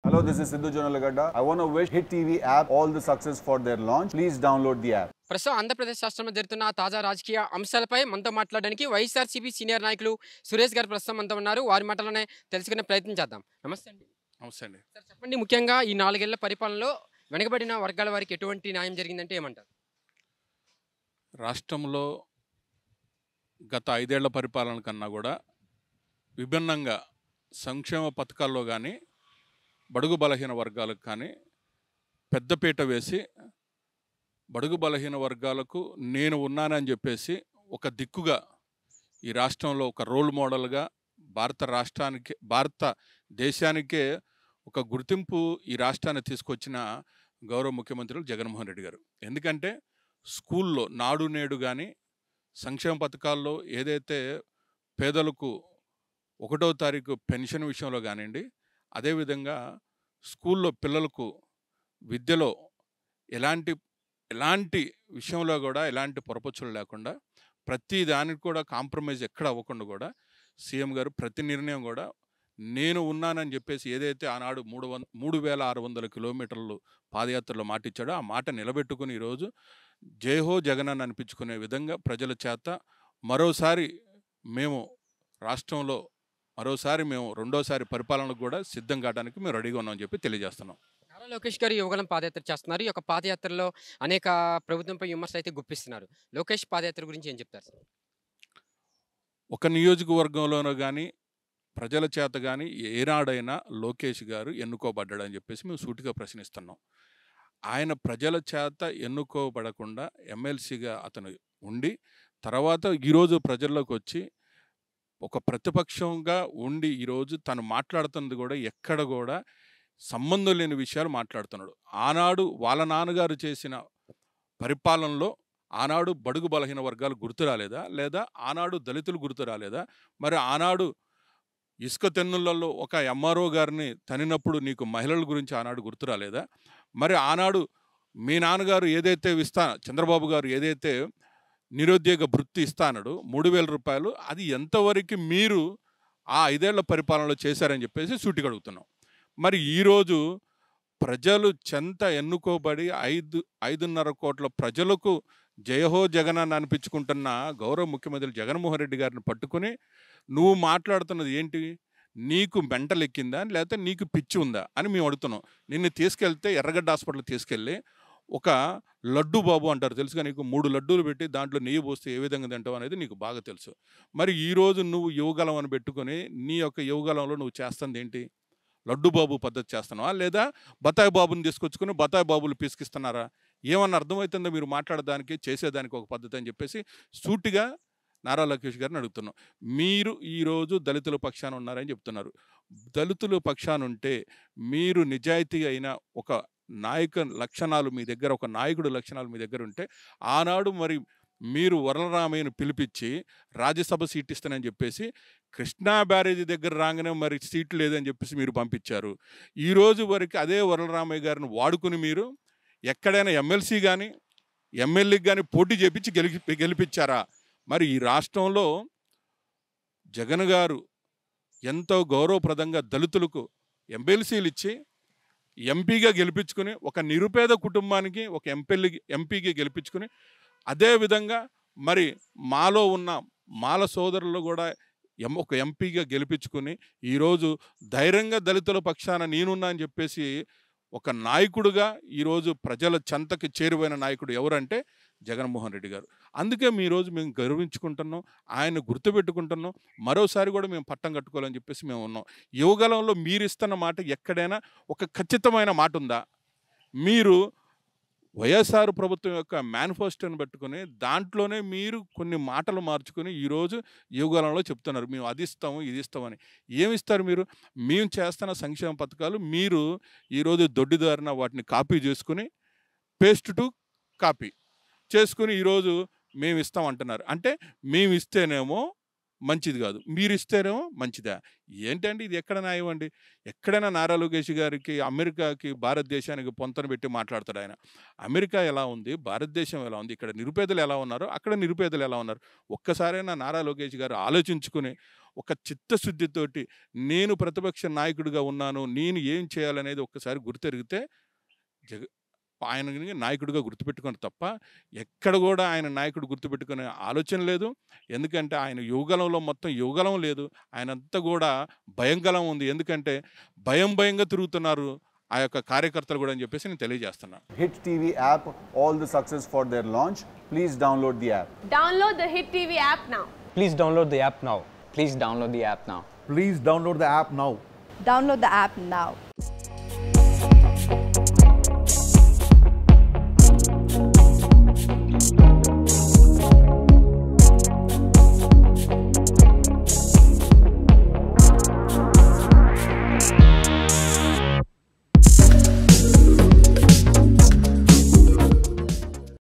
Hello, this is Sidhu Jonalagada. I want to wish Hit TV app all the success for their launch. Please download the app. ప్రస్తుతం ఆంధ్రప్రదేశ్ రాష్ట్రంలో జరుగుతున్న తాజా రాజకీయ అంశాలపై మనతో మాట్లాడడానికి వైఎస్ఆర్సీపీ సీనియర్ నాయకులు సురేష్ గారు ప్రస్తుతం మనతో ఉన్నారు వారి మాటలోనే తెలుసుకునే ప్రయత్నం చేద్దాం నమస్తే అండి నమస్తే అండి సార్ చెప్పండి ముఖ్యంగా ఈ నాలుగేళ్ల పరిపాలనలో వెనుకబడిన వర్గాల వారికి ఎటువంటి న్యాయం జరిగిందంటే ఏమంటారు రాష్ట్రంలో గత ఐదేళ్ల పరిపాలన కన్నా కూడా విభిన్నంగా సంక్షేమ పథకాల్లో కానీ బడుగు బలహీన వర్గాలకు కానీ పెద్దపీట వేసి బడుగు బలహీన వర్గాలకు నేను ఉన్నానని చెప్పేసి ఒక దిక్కుగా ఈ రాష్ట్రంలో ఒక రోల్ మోడల్గా భారత రాష్ట్రానికి భారత దేశానికే ఒక గుర్తింపు ఈ రాష్ట్రాన్ని తీసుకొచ్చిన గౌరవ ముఖ్యమంత్రులు జగన్మోహన్ రెడ్డి గారు ఎందుకంటే స్కూల్లో నాడు నేడు కానీ సంక్షేమ పథకాల్లో ఏదైతే పేదలకు ఒకటో తారీఖు పెన్షన్ విషయంలో కానివ్వండి అదేవిధంగా స్కూల్లో పిల్లలకు విద్యలో ఎలాంటి ఎలాంటి విషయంలో కూడా ఎలాంటి పొరపచ్చులు లేకుండా ప్రతి దానికి కూడా కాంప్రమైజ్ ఎక్కడ అవ్వకుండా కూడా సీఎం గారు ప్రతి నిర్ణయం కూడా నేను ఉన్నానని చెప్పేసి ఏదైతే ఆనాడు మూడు వం మూడు వేల ఆరు వందల కిలోమీటర్లు పాదయాత్రలో మాట ఇచ్చాడో ఆ మాట నిలబెట్టుకుని ఈరోజు జయహో జగన్ అని అనిపించుకునే విధంగా ప్రజల చేత మరోసారి మేము రాష్ట్రంలో మరోసారి మేము రెండోసారి పరిపాలనకు కూడా సిద్ధం కావడానికి మేము రెడీగా ఉన్నామని చెప్పి తెలియజేస్తున్నాం నారా లోకేష్ గారు యువగలం పాదయాత్ర చేస్తున్నారు ఈ యొక్క పాదయాత్రలో అనేక ప్రభుత్వంపై విమర్శలు అయితే గుప్పిస్తున్నారు లోకేష్ పాదయాత్ర గురించి ఏం చెప్తారు సార్ ఒక నియోజకవర్గంలోనూ కానీ ప్రజల చేత కానీ ఏనాడైనా లోకేష్ గారు ఎన్నుకోబడ్డాడని చెప్పేసి మేము సూటిగా ప్రశ్నిస్తున్నాం ఆయన ప్రజల చేత ఎన్నుకోబడకుండా ఎమ్మెల్సీగా అతను ఉండి తర్వాత ఈరోజు ప్రజల్లోకి వచ్చి ఒక ప్రతిపక్షంగా ఉండి ఈరోజు తను మాట్లాడుతున్నది కూడా ఎక్కడ కూడా సంబంధం లేని విషయాలు మాట్లాడుతున్నాడు ఆనాడు వాళ్ళ నాన్నగారు చేసిన పరిపాలనలో ఆనాడు బడుగు బలహీన వర్గాలు గుర్తు రాలేదా లేదా ఆనాడు దళితులు గుర్తు రాలేదా మరి ఆనాడు ఇసుక తెన్నులలో ఒక ఎంఆర్ఓ గారిని తనినప్పుడు నీకు మహిళల గురించి ఆనాడు గుర్తు రాలేదా మరి ఆనాడు మీ నాన్నగారు ఏదైతే ఇస్తా చంద్రబాబు గారు ఏదైతే నిరుద్యోగ వృత్తి ఇస్తానడు మూడు వేల రూపాయలు అది ఎంతవరకు మీరు ఆ ఐదేళ్ల పరిపాలనలో చేశారని చెప్పేసి సూటిగా అడుగుతున్నాం మరి ఈరోజు ప్రజలు చెంత ఎన్నుకోబడి ఐదు ఐదున్నర కోట్ల ప్రజలకు జయహో జగన్ అని అనిపించుకుంటున్న గౌరవ ముఖ్యమంత్రి జగన్మోహన్ రెడ్డి గారిని పట్టుకుని నువ్వు మాట్లాడుతున్నది ఏంటి నీకు మెంటల్ ఎక్కిందా లేకపోతే నీకు పిచ్చి ఉందా అని మేము అడుగుతున్నాం నిన్ను తీసుకెళ్తే ఎర్రగడ్డ హాస్పిటల్ తీసుకెళ్ళి ఒక లడ్డు బాబు అంటారు తెలుసుగా నీకు మూడు లడ్డూలు పెట్టి దాంట్లో నెయ్యి పోస్తే ఏ విధంగా తింటావు అనేది నీకు బాగా తెలుసు మరి ఈరోజు నువ్వు యువగలం అని పెట్టుకొని నీ యొక్క యువగలంలో నువ్వు చేస్తుంది ఏంటి లడ్డు బాబు పద్ధతి చేస్తున్నావా లేదా బతాయి బాబుని తీసుకొచ్చుకొని బతాయి బాబులు పిసికిస్తున్నారా ఏమన్నా అర్థమవుతుందో మీరు మాట్లాడడానికి చేసేదానికి ఒక పద్ధతి అని చెప్పేసి సూటిగా నారా లోకేష్ గారిని అడుగుతున్నాం మీరు ఈరోజు దళితుల పక్షాన ఉన్నారని చెప్తున్నారు దళితుల పక్షాన ఉంటే మీరు నిజాయితీ అయిన ఒక నాయక లక్షణాలు మీ దగ్గర ఒక నాయకుడు లక్షణాలు మీ దగ్గర ఉంటే ఆనాడు మరి మీరు వరలరామయ్యను పిలిపించి రాజ్యసభ సీట్ ఇస్తానని చెప్పేసి కృష్ణా బ్యారేజీ దగ్గర రాగానే మరి సీట్ లేదని చెప్పేసి మీరు పంపించారు ఈ రోజు వరకు అదే వరలరామయ్య గారిని వాడుకుని మీరు ఎక్కడైనా ఎమ్మెల్సీ కానీ ఎమ్మెల్యేకి కానీ పోటీ చేపించి గెలిపి గెలిపించారా మరి ఈ రాష్ట్రంలో జగన్ గారు ఎంతో గౌరవప్రదంగా దళితులకు ఎమ్మెల్సీలు ఇచ్చి ఎంపీగా గెలిపించుకుని ఒక నిరుపేద కుటుంబానికి ఒక ఎంపీలకి ఎంపీకి గెలిపించుకుని అదేవిధంగా మరి మాలో ఉన్న మాల సోదరులు కూడా ఎం ఒక ఎంపీగా గెలిపించుకుని ఈరోజు ధైర్యంగా దళితుల పక్షాన నేనున్నా అని చెప్పేసి ఒక నాయకుడుగా ఈరోజు ప్రజల చెంతకి చేరువైన నాయకుడు ఎవరంటే జగన్మోహన్ రెడ్డి గారు అందుకే మీ రోజు మేము గౌరవించుకుంటున్నాం ఆయన గుర్తుపెట్టుకుంటున్నాం మరోసారి కూడా మేము పట్టం కట్టుకోవాలని చెప్పేసి మేము ఉన్నాం యువగలంలో మీరు ఇస్తున్న మాట ఎక్కడైనా ఒక ఖచ్చితమైన మాట ఉందా మీరు వైఎస్ఆర్ ప్రభుత్వం యొక్క మేనిఫెస్టోని పెట్టుకుని దాంట్లోనే మీరు కొన్ని మాటలు మార్చుకుని ఈరోజు యువగలంలో చెప్తున్నారు మేము అది ఇస్తాము ఇది ఇస్తామని ఏమి ఇస్తారు మీరు మేము చేస్తున్న సంక్షేమ పథకాలు మీరు ఈరోజు దొడ్డిదారిన వాటిని కాపీ చేసుకుని పేస్ట్ టు కాపీ చేసుకుని ఈరోజు మేము ఇస్తాం అంటున్నారు అంటే మేము ఇస్తేనేమో మంచిది కాదు మీరు ఇస్తేనేమో మంచిదా ఏంటండి ఇది ఎక్కడ న్యాయం అండి ఎక్కడైనా నారా లోకేష్ గారికి అమెరికాకి భారతదేశానికి పొంతన పెట్టి మాట్లాడతాడు ఆయన అమెరికా ఎలా ఉంది భారతదేశం ఎలా ఉంది ఇక్కడ నిరుపేదలు ఎలా ఉన్నారు అక్కడ నిరుపేదలు ఎలా ఉన్నారు ఒక్కసారైనా నారా లోకేష్ గారు ఆలోచించుకుని ఒక చిత్తశుద్ధితోటి నేను ప్రతిపక్ష నాయకుడిగా ఉన్నాను నేను ఏం చేయాలనేది ఒక్కసారి గుర్తెరిగితే జగ ఆయనని నాయకుడిగా గుర్తుపెట్టుకొని తప్ప ఎక్కడ కూడా ఆయన నాయకుడు గుర్తుపెట్టుకునే ఆలోచన లేదు ఎందుకంటే ఆయన యువగలంలో మొత్తం యువగలం లేదు ఆయనంతా కూడా భయంగలం ఉంది ఎందుకంటే భయం భయంగా తిరుగుతున్నారు ఆ యొక్క కార్యకర్తలు కూడా అని చెప్పేసి నేను తెలియజేస్తున్నాను Hit TV app, all the success for their launch. Please download the app. Download the Hit TV app now. Please download the app now. Please download the app now. Please download the app now. Download the app now.